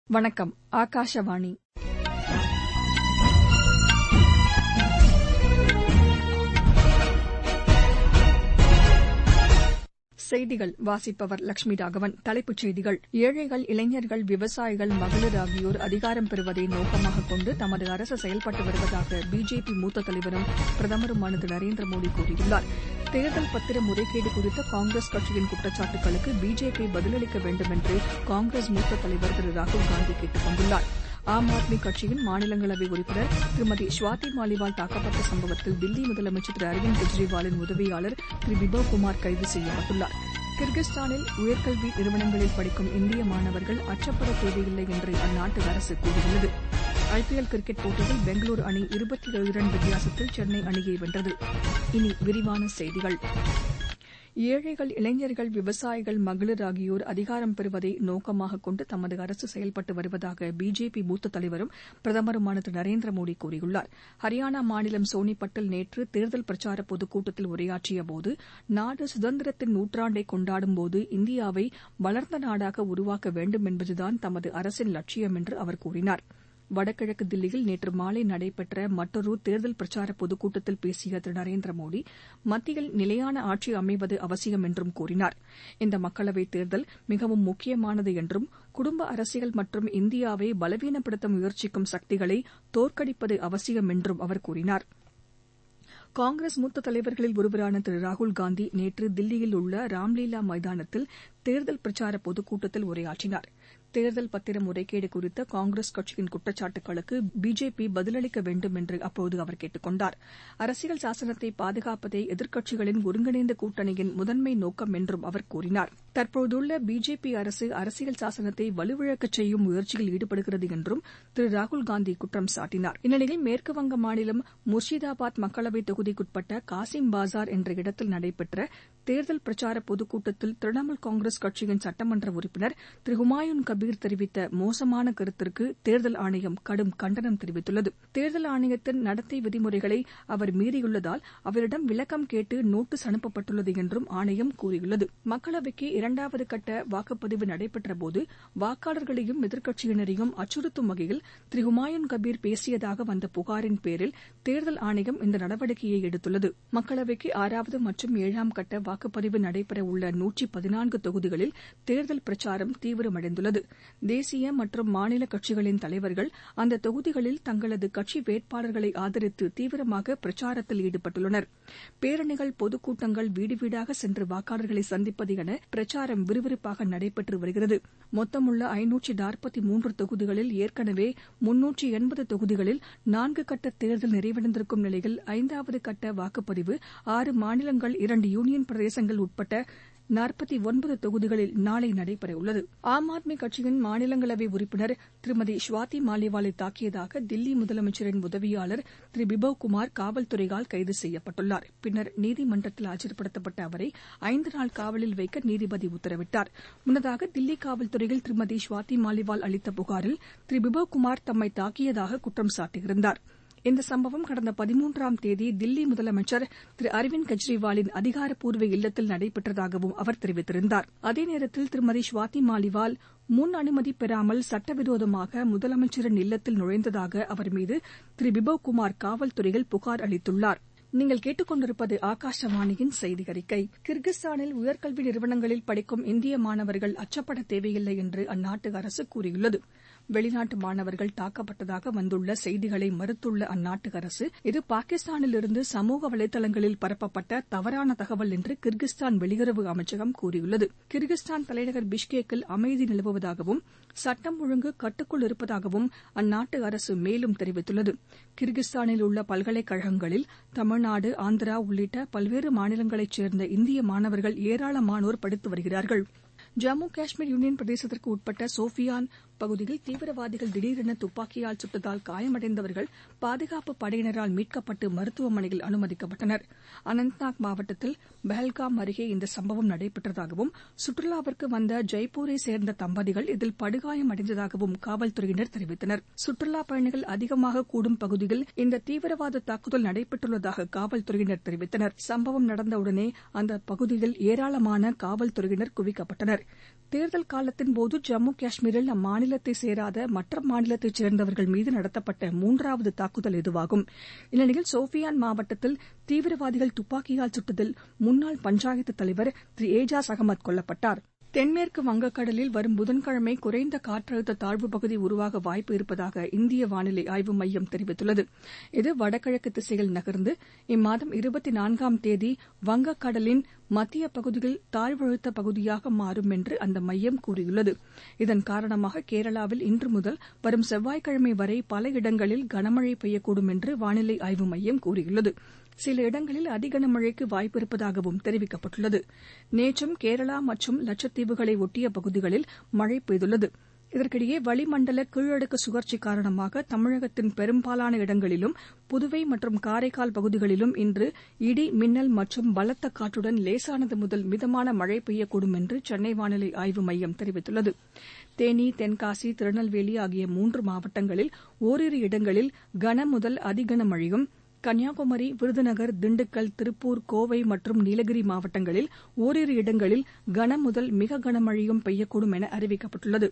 வணக்கம் ஆகாஷவாணி செய்திகள் வாசிப்பவர் லட்சுமி ராகவன் தலைப்புச் செய்திகள் ஏழைகள் இளைஞர்கள் விவசாயிகள் மகளிர் ஆகியோர் அதிகாரம் பெறுவதை நோக்கமாகக் கொண்டு தமது அரசு செயல்பட்டு வருவதாக பிஜேபி மூத்த தலைவரும் பிரதமருமான திரு நரேந்திர மோடி கூறியுள்ளார் தேர்தல் பத்திர முறைகேடு குறித்த காங்கிரஸ் கட்சியின் குற்றச்சாட்டுகளுக்கு பிஜேபி பதிலளிக்க வேண்டும் என்று காங்கிரஸ் மூத்த தலைவர் திரு ராகுல்காந்தி கேட்டுக் கொண்டுள்ளார் ஆம் ஆத்மி கட்சியின் மாநிலங்களவை உறுப்பினர் திருமதி சுவாதி மாலிவால் தாக்கப்பட்ட சம்பவத்தில் தில்லி முதலமைச்சர் திரு அரவிந்த் கெஜ்ரிவாலின் உதவியாளர் திரு பிபவ் குமார் கைது செய்யப்பட்டுள்ளார் கிர்கிஸ்தானில் உயர்கல்வி நிறுவனங்களில் படிக்கும் இந்திய மாணவர்கள் அச்சப்பட தேவையில்லை என்று அந்நாட்டு அரசு கூறியுள்ளது ஐபிஎல் கிரிக்கெட் போட்டியில் பெங்களூரு அணி இருபத்தி ஏழு ரன் வித்தியாசத்தில் சென்னை அணியை வென்றது இனி விரிவான செய்திகள் ஏழைகள் இளைஞர்கள் விவசாயிகள் மகளிர் ஆகியோர் அதிகாரம் பெறுவதை நோக்கமாகக் கொண்டு தமது அரசு செயல்பட்டு வருவதாக பிஜேபி மூத்த தலைவரும் பிரதமருமான திரு நரேந்திர மோடி கூறியுள்ளார் ஹரியானா மாநிலம் சோனிபட்டில் நேற்று தேர்தல் பிரச்சார பொதுக்கூட்டத்தில் உரையாற்றியபோது நாடு சுதந்திரத்தின் நூற்றாண்டை கொண்டாடும்போது இந்தியாவை வளர்ந்த நாடாக உருவாக்க வேண்டும் என்பதுதான் தமது அரசின் லட்சியம் என்று அவர் கூறினார் வடகிழக்கு தில்லியில் நேற்று மாலை நடைபெற்ற மற்றொரு தேர்தல் பிரச்சார பொதுக்கூட்டத்தில் பேசிய திரு நரேந்திர மோடி மத்தியில் நிலையான ஆட்சி அமைவது அவசியம் என்றும் கூறினார் இந்த மக்களவைத் தேர்தல் மிகவும் முக்கியமானது என்றும் குடும்ப அரசியல் மற்றும் இந்தியாவை பலவீனப்படுத்த முயற்சிக்கும் சக்திகளை தோற்கடிப்பது அவசியம் என்றும் அவர் கூறினார் காங்கிரஸ் மூத்த தலைவர்களில் ஒருவரான திரு ராகுல்காந்தி நேற்று தில்லியில் உள்ள ராம்லீலா மைதானத்தில் தேர்தல் பிரச்சார பொதுக்கூட்டத்தில் உரையாற்றினார் தேர்தல் பத்திர முறைகேடு குறித்த காங்கிரஸ் கட்சியின் குற்றச்சாட்டுகளுக்கு பிஜேபி பதிலளிக்க வேண்டும் என்று அப்போது அவர் கேட்டுக் கொண்டார் அரசியல் சாசனத்தை பாதுகாப்பதே எதிர்க்கட்சிகளின் ஒருங்கிணைந்த கூட்டணியின் முதன்மை நோக்கம் என்றும் அவர் கூறினார் தற்போதுள்ள பிஜேபி அரசு அரசியல் சாசனத்தை வலுவிழக்கச் செய்யும் முயற்சியில் ஈடுபடுகிறது என்றும் திரு ராகுல்காந்தி குற்றம் சாட்டினார் இந்நிலையில் மேற்குவங்க மாநிலம் முர்ஷிதாபாத் மக்களவைத் தொகுதிக்குட்பட்ட காசிம் பாசார் என்ற இடத்தில் நடைபெற்ற தேர்தல் பிரச்சார பொதுக்கூட்டத்தில் திரிணாமுல் காங்கிரஸ் கட்சியின் சட்டமன்ற உறுப்பினர் திரு ஹுமாயூன் கபீர் தெரிவித்த மோசமான கருத்திற்கு தேர்தல் ஆணையம் கடும் கண்டனம் தெரிவித்துள்ளது தேர்தல் ஆணையத்தின் நடத்தை விதிமுறைகளை அவர் மீறியுள்ளதால் அவரிடம் விளக்கம் கேட்டு நோட்டீஸ் அனுப்பப்பட்டுள்ளது என்றும் ஆணையம் கூறியுள்ளது மக்களவைக்கு இரண்டாவது கட்ட வாக்குப்பதிவு நடைபெற்றபோது வாக்காளர்களையும் எதிர்க்கட்சியினரையும் அச்சுறுத்தும் வகையில் திரு ஹுமாயூன் கபீர் பேசியதாக வந்த புகாரின் பேரில் தேர்தல் ஆணையம் இந்த நடவடிக்கையை எடுத்துள்ளது மக்களவைக்கு ஆறாவது மற்றும் ஏழாம் கட்ட வாக்குப்பதிவு நடைபெற உள்ள நூற்றி பதினான்கு தொகுதிகளில் தேர்தல் பிரச்சாரம் தீவிரமடைந்துள்ளது தேசிய மற்றும் மாநில கட்சிகளின் தலைவர்கள் அந்த தொகுதிகளில் தங்களது கட்சி வேட்பாளர்களை ஆதரித்து தீவிரமாக பிரச்சாரத்தில் ஈடுபட்டுள்ளனர் பேரணிகள் பொதுக்கூட்டங்கள் வீடு வீடாக சென்று வாக்காளர்களை சந்திப்பது என பிரச்சாரம் விறுவிறுப்பாக நடைபெற்று வருகிறது மொத்தமுள்ள ஐநூற்றி நாற்பத்தி மூன்று தொகுதிகளில் ஏற்கனவே முன்னூற்றி எண்பது தொகுதிகளில் நான்கு கட்ட தேர்தல் நிறைவடைந்திருக்கும் நிலையில் ஐந்தாவது கட்ட வாக்குப்பதிவு ஆறு மாநிலங்கள் இரண்டு யூனியன் பிரதேசங்கள் உட்பட்ட நாற்பத்தி ஒன்பது தொகுதிகளில் நாளை நடைபெறவுள்ளது ஆம் ஆத்மி கட்சியின் மாநிலங்களவை உறுப்பினர் திருமதி சுவாதி மாலிவாலை தாக்கியதாக தில்லி முதலமைச்சரின் உதவியாளர் திரு பிபவ் குமார் காவல்துறையால் கைது செய்யப்பட்டுள்ளார் பின்னர் நீதிமன்றத்தில் ஆஜர்படுத்தப்பட்ட அவரை ஐந்து நாள் காவலில் வைக்க நீதிபதி உத்தரவிட்டார் முன்னதாக தில்லி காவல்துறையில் திருமதி சுவாதி மாலிவால் அளித்த புகாரில் திரு பிபவ் குமார் தம்மை தாக்கியதாக குற்றம் சாட்டியிருந்தாா் இந்த சம்பவம் கடந்த பதிமூன்றாம் தேதி தில்லி முதலமைச்சர் திரு அரவிந்த் கெஜ்ரிவாலின் அதிகாரப்பூர்வ இல்லத்தில் நடைபெற்றதாகவும் அவர் தெரிவித்திருந்தார் அதே நேரத்தில் திருமதி சுவாதி மாலிவால் முன் அனுமதி பெறாமல் சட்டவிரோதமாக முதலமைச்சரின் இல்லத்தில் நுழைந்ததாக அவர் மீது திரு பிபவ் குமார் காவல்துறையில் புகார் அளித்துள்ளார் நீங்கள் கேட்டுக்கொண்டிருப்பது ஆகாஷவாணியின் செய்தி அறிக்கை கிர்கிஸ்தானில் உயர்கல்வி நிறுவனங்களில் படிக்கும் இந்திய மாணவர்கள் அச்சப்பட தேவையில்லை என்று அந்நாட்டு அரசு கூறியுள்ளது வெளிநாட்டு மாணவர்கள் தாக்கப்பட்டதாக வந்துள்ள செய்திகளை மறுத்துள்ள அந்நாட்டு அரசு இது பாகிஸ்தானிலிருந்து சமூக வலைதளங்களில் பரப்பப்பட்ட தவறான தகவல் என்று கிர்கிஸ்தான் வெளியுறவு அமைச்சகம் கூறியுள்ளது கிர்கிஸ்தான் தலைநகர் பிஷ்கேக்கில் அமைதி நிலவுவதாகவும் சட்டம் ஒழுங்கு கட்டுக்குள் இருப்பதாகவும் அந்நாட்டு அரசு மேலும் தெரிவித்துள்ளது கிர்கிஸ்தானில் உள்ள பல்கலைக்கழகங்களில் தமிழ்நாடு ஆந்திரா உள்ளிட்ட பல்வேறு மாநிலங்களைச் சேர்ந்த இந்திய மாணவர்கள் ஏராளமானோர் படித்து வருகிறார்கள் ஜம்மு காஷ்மீர் யூனியன் பிரதேசத்திற்கு உட்பட்ட சோஃபியான் பகுதியில் தீவிரவாதிகள் திடீரென துப்பாக்கியால் சுட்டதால் காயமடைந்தவர்கள் பாதுகாப்பு படையினரால் மீட்கப்பட்டு மருத்துவமனையில் அனுமதிக்கப்பட்டனர் அனந்த்நாக் மாவட்டத்தில் பஹல்காம் அருகே இந்த சம்பவம் நடைபெற்றதாகவும் சுற்றுலாவிற்கு வந்த ஜெய்ப்பூரை சேர்ந்த தம்பதிகள் இதில் படுகாயமடைந்ததாகவும் காவல்துறையினர் தெரிவித்தனர் சுற்றுலாப் பயணிகள் அதிகமாக கூடும் பகுதியில் இந்த தீவிரவாத தாக்குதல் நடைபெற்றுள்ளதாக காவல்துறையினர் தெரிவித்தனர் சம்பவம் நடந்தவுடனே அந்த பகுதியில் ஏராளமான காவல்துறையினர் குவிக்கப்பட்டனர் தேர்தல் காலத்தின்போது ஜம்மு காஷ்மீரில் அம்மாநில மாநிலத்தை சேராத மற்ற மாநிலத்தைச் சேர்ந்தவர்கள் மீது நடத்தப்பட்ட மூன்றாவது தாக்குதல் இதுவாகும் இந்நிலையில் சோபியான் மாவட்டத்தில் தீவிரவாதிகள் துப்பாக்கியால் சுட்டதில் முன்னாள் பஞ்சாயத்து தலைவர் திரு ஏஜாஸ் அகமது கொல்லப்பட்டார் தென்மேற்கு வங்கக்கடலில் வரும் புதன்கிழமை குறைந்த காற்றழுத்த தாழ்வுப் பகுதி உருவாக வாய்ப்பு இருப்பதாக இந்திய வானிலை ஆய்வு மையம் தெரிவித்துள்ளது இது வடகிழக்கு திசையில் நகர்ந்து இம்மாதம் இருபத்தி நான்காம் தேதி வங்கக்கடலின் மத்திய பகுதியில் தாழ்வழுத்த பகுதியாக மாறும் என்று அந்த மையம் கூறியுள்ளது இதன் காரணமாக கேரளாவில் இன்று முதல் வரும் செவ்வாய்க்கிழமை வரை பல இடங்களில் கனமழை பெய்யக்கூடும் என்று வானிலை ஆய்வு மையம் கூறியுள்ளது சில இடங்களில் அதிகனமழைக்கு வாய்ப்பிருப்பதாகவும் தெரிவிக்கப்பட்டுள்ளது நேற்றும் கேரளா மற்றும் லட்சத்தீவுகளை ஒட்டிய பகுதிகளில் மழை பெய்துள்ளது இதற்கிடையே வளிமண்டல கீழடுக்கு சுழற்சி காரணமாக தமிழகத்தின் பெரும்பாலான இடங்களிலும் புதுவை மற்றும் காரைக்கால் பகுதிகளிலும் இன்று இடி மின்னல் மற்றும் பலத்த காற்றுடன் லேசானது முதல் மிதமான மழை பெய்யக்கூடும் என்று சென்னை வானிலை ஆய்வு மையம் தெரிவித்துள்ளது தேனி தென்காசி திருநெல்வேலி ஆகிய மூன்று மாவட்டங்களில் ஓரிரு இடங்களில் கன முதல் அதிகன மழையும் கன்னியாகுமரி விருதுநகர் திண்டுக்கல் திருப்பூர் கோவை மற்றும் நீலகிரி மாவட்டங்களில் ஓரிரு இடங்களில் கன முதல் மிக கனமழையும் பெய்யக்கூடும் என அறிவிக்கப்பட்டுள்ளது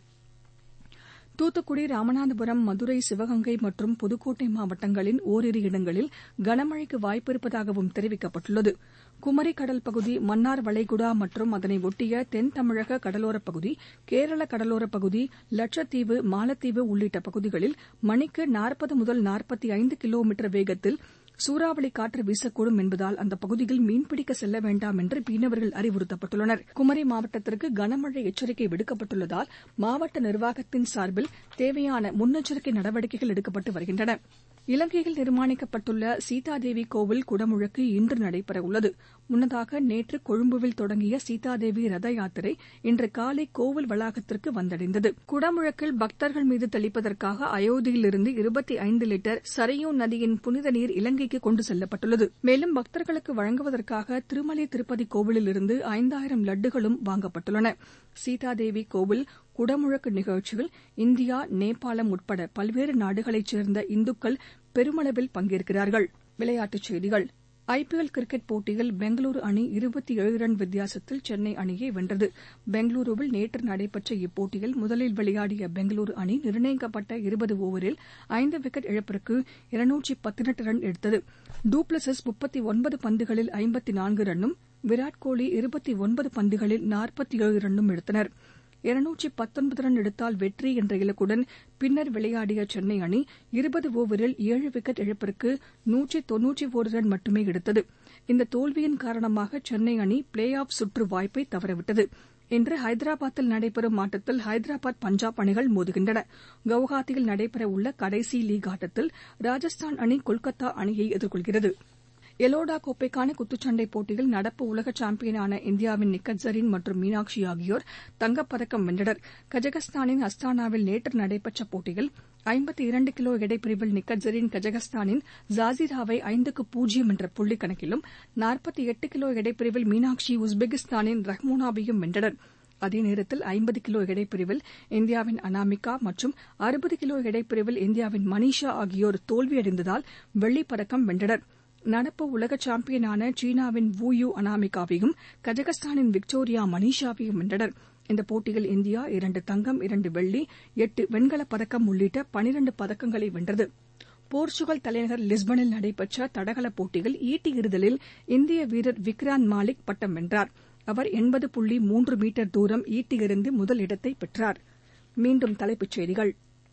தூத்துக்குடி ராமநாதபுரம் மதுரை சிவகங்கை மற்றும் புதுக்கோட்டை மாவட்டங்களின் ஓரிரு இடங்களில் கனமழைக்கு வாய்ப்பிருப்பதாகவும் தெரிவிக்கப்பட்டுள்ளது குமரி கடல் பகுதி மன்னார் வளைகுடா மற்றும் அதனை ஒட்டிய தென் தமிழக கடலோரப் பகுதி கேரள கடலோரப் பகுதி லட்சத்தீவு மாலத்தீவு உள்ளிட்ட பகுதிகளில் மணிக்கு நாற்பது முதல் நாற்பத்தி ஐந்து கிலோமீட்டர் வேகத்தில் சூறாவளி காற்று வீசக்கூடும் என்பதால் அந்த பகுதியில் மீன்பிடிக்க செல்ல வேண்டாம் என்று மீனவர்கள் அறிவுறுத்தப்பட்டுள்ளனர் குமரி மாவட்டத்திற்கு கனமழை எச்சரிக்கை விடுக்கப்பட்டுள்ளதால் மாவட்ட நிர்வாகத்தின் சார்பில் தேவையான முன்னெச்சரிக்கை நடவடிக்கைகள் எடுக்கப்பட்டு வருகின்றன இலங்கையில் நிர்மாணிக்கப்பட்டுள்ள சீதாதேவி கோவில் குடமுழுக்கு இன்று நடைபெறவுள்ளது முன்னதாக நேற்று கொழும்புவில் தொடங்கிய சீதாதேவி ரத யாத்திரை இன்று காலை கோவில் வளாகத்திற்கு வந்தடைந்தது குடமுழக்கில் பக்தர்கள் மீது தெளிப்பதற்காக அயோத்தியிலிருந்து இருபத்தி ஐந்து லிட்டர் சரையூ நதியின் புனித நீர் இலங்கைக்கு கொண்டு செல்லப்பட்டுள்ளது மேலும் பக்தர்களுக்கு வழங்குவதற்காக திருமலை திருப்பதி கோவிலிலிருந்து ஐந்தாயிரம் லட்டுகளும் வாங்கப்பட்டுள்ளன சீதாதேவி கோவில் குடமுழக்கு நிகழ்ச்சியில் இந்தியா நேபாளம் உட்பட பல்வேறு நாடுகளைச் சேர்ந்த இந்துக்கள் பெருமளவில் பங்கேற்கிறார்கள் விளையாட்டுச் செய்திகள் ஐபிஎல் கிரிக்கெட் போட்டியில் பெங்களூரு அணி இருபத்தி ஏழு ரன் வித்தியாசத்தில் சென்னை அணியை வென்றது பெங்களூருவில் நேற்று நடைபெற்ற இப்போட்டியில் முதலில் விளையாடிய பெங்களூரு அணி நிர்ணயிக்கப்பட்ட இருபது ஓவரில் ஐந்து விக்கெட் இழப்பிற்கு இருநூற்றி பதினெட்டு ரன் எடுத்தது டூப்ளசிஸ் முப்பத்தி ஒன்பது பந்துகளில் ஐம்பத்தி நான்கு ரன்னும் விராட் கோலி இருபத்தி ஒன்பது பந்துகளில் நாற்பத்தி ஏழு ரன்னும் எடுத்தனர் இருநூற்றி பத்தொன்பது ரன் எடுத்தால் வெற்றி என்ற இலக்குடன் பின்னர் விளையாடிய சென்னை அணி இருபது ஓவரில் ஏழு விக்கெட் இழப்பிற்கு நூற்றி தொன்னூற்றி ஒரு ரன் மட்டுமே எடுத்தது இந்த தோல்வியின் காரணமாக சென்னை அணி பிளே ஆஃப் சுற்று வாய்ப்பை தவறவிட்டது இன்று ஹைதராபாத்தில் நடைபெறும் ஆட்டத்தில் ஹைதராபாத் பஞ்சாப் அணிகள் மோதுகின்றன கவுஹாத்தியில் நடைபெறவுள்ள கடைசி லீக் ஆட்டத்தில் ராஜஸ்தான் அணி கொல்கத்தா அணியை எதிர்கொள்கிறது எலோடா கோப்பைக்கான குத்துச்சண்டை போட்டியில் நடப்பு உலக சாம்பியனான இந்தியாவின் நிக்கத் ஜரீன் மற்றும் மீனாட்சி ஆகியோர் தங்கப்பதக்கம் வென்றனர் கஜகஸ்தானின் அஸ்தானாவில் நேற்று நடைபெற்ற போட்டியில் ஐம்பத்தி இரண்டு கிலோ எடைப்பிரிவில் நிக்கத் ஜரீன் கஜகஸ்தானின் ஜாசிராவை ஐந்துக்கு பூஜ்ஜியம் என்ற புள்ளி கணக்கிலும் நாற்பத்தி எட்டு கிலோ எடைப்பிரிவில் மீனாட்சி உஸ்பெகிஸ்தானின் ரஹ்மோனாவையும் வென்றனர் அதே நேரத்தில் ஐம்பது கிலோ எடைப்பிரிவில் இந்தியாவின் அனாமிகா மற்றும் அறுபது கிலோ எடைப்பிரிவில் இந்தியாவின் மனிஷா ஆகியோர் தோல்வியடைந்ததால் வெள்ளிப் பதக்கம் வென்றனர் நடப்பு உலக சாம்பியனான சீனாவின் வு யூ அனாமிகாவையும் கஜகஸ்தானின் விக்டோரியா மனிஷாவையும் வென்றனர் இந்த போட்டியில் இந்தியா இரண்டு தங்கம் இரண்டு வெள்ளி எட்டு வெண்கலப் பதக்கம் உள்ளிட்ட பனிரண்டு பதக்கங்களை வென்றது போர்ச்சுகல் தலைநகர் லிஸ்பனில் நடைபெற்ற தடகள போட்டியில் ஈட்டி எறிதலில் இந்திய வீரர் விக்ராந்த் மாலிக் பட்டம் வென்றார் அவர் எண்பது புள்ளி மூன்று மீட்டர் தூரம் ஈட்டி எறிந்து முதலிடத்தை பெற்றார் மீண்டும் தலைப்புச் செய்திகள்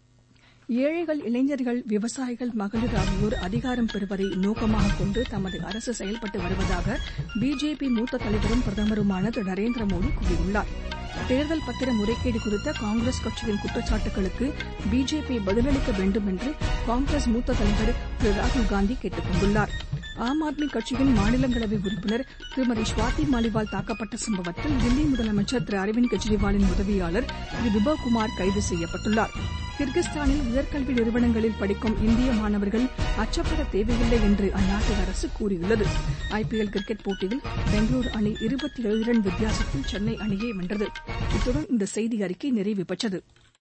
ஏழைகள் இளைஞர்கள் விவசாயிகள் மகளிர் ஆகியோர் அதிகாரம் பெறுவதை நோக்கமாக கொண்டு தமது அரசு செயல்பட்டு வருவதாக பிஜேபி மூத்த தலைவரும் பிரதமருமான திரு நரேந்திர மோடி கூறியுள்ளார் தேர்தல் பத்திர முறைகேடு குறித்த காங்கிரஸ் கட்சியின் குற்றச்சாட்டுகளுக்கு பிஜேபி பதிலளிக்க வேண்டும் என்று காங்கிரஸ் மூத்த தலைவர் திரு ராகுல்காந்தி கேட்டுக் கொண்டுள்ளார் ஆம் ஆத்மி கட்சியின் மாநிலங்களவை உறுப்பினர் திருமதி ஸ்வாதி மாலிவால் தாக்கப்பட்ட சம்பவத்தில் தில்லி முதலமைச்சர் திரு அரவிந்த் கெஜ்ரிவாலின் உதவியாளர் திரு விபவ் குமார் கைது செய்யப்பட்டுள்ளார் கிர்கிஸ்தானில் உயர்கல்வி நிறுவனங்களில் படிக்கும் இந்திய மாணவர்கள் அச்சப்பட தேவையில்லை என்று அந்நாட்டு அரசு கூறியுள்ளது ஐபிஎல் கிரிக்கெட் போட்டியில் பெங்களூரு அணி இருபத்தி ஏழு ரன் வித்தியாசத்தில் சென்னை அணியை வென்றது இத்துடன் இந்த செய்தி அறிக்கை நிறைவு பெற்றது